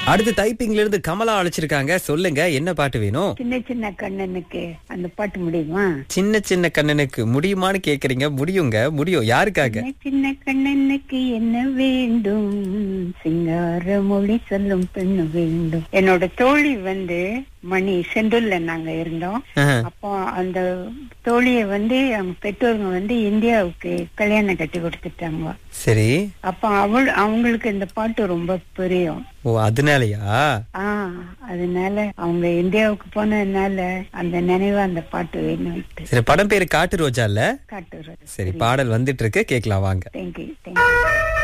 அடுத்து டைப்பிங்ல இருந்து கமலா அழைச்சிருக்காங்க சொல்லுங்க என்ன பாட்டு வேணும் சின்ன சின்ன கண்ணனுக்கு அந்த பாட்டு முடியுமா சின்ன சின்ன கண்ணனுக்கு முடியுமான்னு கேக்குறீங்க முடியுங்க முடியும் யாருக்காக சின்ன சின்ன கண்ணனுக்கு என்ன வேண்டும் சிங்கார மொழி சொல்லும் பெண்ணு வேண்டும் என்னோட தோழி வந்து மணி செண்டுல்ல நாங்க இருந்தோம் ஆஹா. அப்போ அந்த தோழிய வந்து அவங்க பெற்றோருங்க வந்து இந்தியாவுக்கு கல்யாணம் கட்டி கொடுத்துட்டாங்க சரி அப்ப அவள் அவங்களுக்கு இந்த பாட்டு ரொம்ப பிரியம் ஓ அதனாலயா ஆ அதனால அவங்க இந்தியாவுக்கு போனதுனால அந்த நினைவு அந்த பாட்டு வேணும் சரி படம் பேரு காட்டு ரோஜா இல்ல காட்டுறது சரி பாடல் வந்துட்டு இருக்கு கேக்கலாம் வாங்க தேங்க்யூ தேங்க்யூ